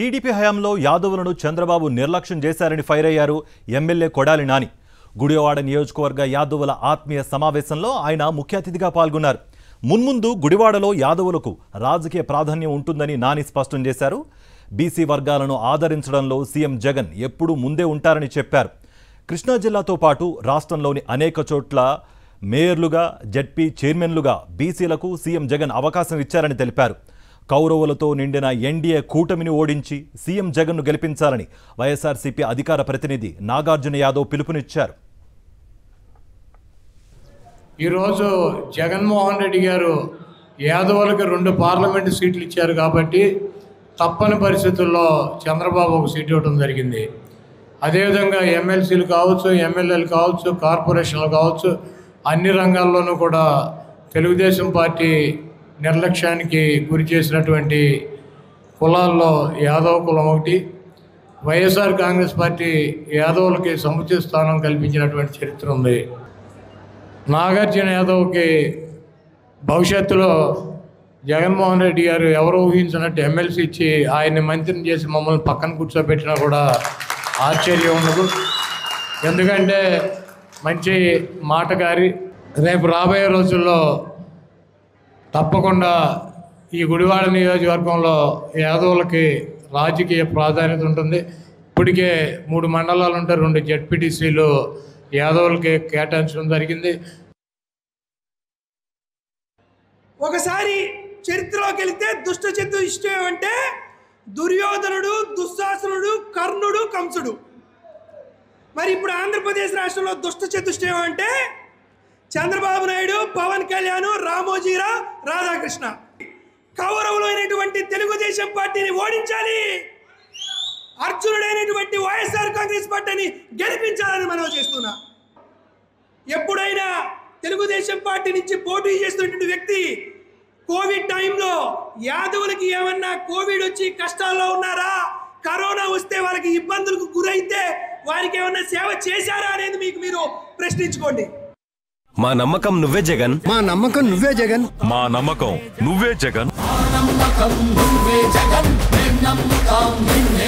TDP హయాంలో యాదవులను చంద్రబాబు నిర్లక్ష్యం చేశారని ఫైర్ అయ్యారు ఎమ్మెల్యే కొడాలి నాని గుడివాడ నియోజకవర్గ యాదవుల ఆత్మీయ సమావేశంలో ఆయన ముఖ్య అతిథిగా పాల్గొన్నారు మున్ముందు గుడివాడలో యాదవులకు రాజకీయ ప్రాధాన్యం ఉంటుందని నాని స్పష్టం చేశారు బీసీ వర్గాలను ఆదరించడంలో సీఎం జగన్ ఎప్పుడూ ముందే ఉంటారని చెప్పారు కృష్ణా జిల్లాతో పాటు రాష్ట్రంలోని అనేక చోట్ల మేయర్లుగా జడ్పీ చైర్మన్లుగా బీసీలకు సీఎం జగన్ అవకాశం ఇచ్చారని తెలిపారు కౌరవులతో నిండిన ఎన్డీఏ కూటమిని ఓడించి సీఎం జగన్ను గెలిపించాలని వైఎస్ఆర్సీపీ అధికార ప్రతినిధి నాగార్జున యాదవ్ పిలుపునిచ్చారు ఈరోజు జగన్మోహన్ రెడ్డి గారు యాదవులకు రెండు పార్లమెంటు సీట్లు ఇచ్చారు కాబట్టి తప్పని పరిస్థితుల్లో చంద్రబాబు ఒక సీట్ ఇవ్వడం జరిగింది అదేవిధంగా ఎమ్మెల్సీలు కావచ్చు ఎమ్మెల్యేలు కావచ్చు కార్పొరేషన్లు కావచ్చు అన్ని రంగాల్లోనూ కూడా తెలుగుదేశం పార్టీ నిర్లక్ష్యానికి గురి చేసినటువంటి కులాల్లో యాదవ కులం ఒకటి వైఎస్ఆర్ కాంగ్రెస్ పార్టీ యాదవులకి సముచిత స్థానం కల్పించినటువంటి చరిత్ర ఉంది నాగార్జున యాదవ్కి భవిష్యత్తులో జగన్మోహన్ రెడ్డి గారు ఎవరు ఊహించినట్టు ఎమ్మెల్సీ ఇచ్చి ఆయన్ని మంత్రిని చేసి మమ్మల్ని పక్కన కూర్చోబెట్టినా కూడా ఆశ్చర్యం ఉండదు ఎందుకంటే మంచి మాటగారి రేపు రాబోయే రోజుల్లో తప్పకుండా ఈ గుడివాడ నియోజకవర్గంలో యాదవులకి రాజకీయ ప్రాధాన్యత ఉంటుంది ఇప్పటికే మూడు మండలాలు ఉంటే రెండు జడ్పీటీసీలు యాదవులకి కేటాయించడం జరిగింది ఒకసారి చరిత్రలోకి వెళితే దుష్ట చతు ఇష్టం అంటే దుర్యోధనుడు దుశ్శాసనుడు కర్ణుడు కంసుడు మరి ఇప్పుడు ఆంధ్రప్రదేశ్ రాష్ట్రంలో దుష్ట చతుష్టయం అంటే చంద్రబాబు నాయుడు పవన్ కళ్యాణ్ రామోజీరావు రాధాకృష్ణ కౌరవులు అయినటువంటి తెలుగుదేశం పార్టీని ఓడించాలి అర్జునుడైనటువంటి వైఎస్ఆర్ కాంగ్రెస్ పార్టీని గెలిపించాలని మనం చేస్తున్నా ఎప్పుడైనా తెలుగుదేశం పార్టీ నుంచి పోటీ చేస్తున్నటువంటి వ్యక్తి కోవిడ్ టైంలో యాదవులకి ఏమన్నా కోవిడ్ వచ్చి కష్టాల్లో ఉన్నారా కరోనా వస్తే వాళ్ళకి ఇబ్బందులకు గురైతే వారికి ఏమన్నా సేవ చేశారా అనేది మీకు మీరు ప్రశ్నించుకోండి మా నమ్మకం నువ్వే జగన్ మా నమ్మకం నువ్వే జగన్ మా నమ్మకం నువ్వే జగన్ నమ్మకం నువ్వే జగన్ మేం నమ్ముతాం నిన్నే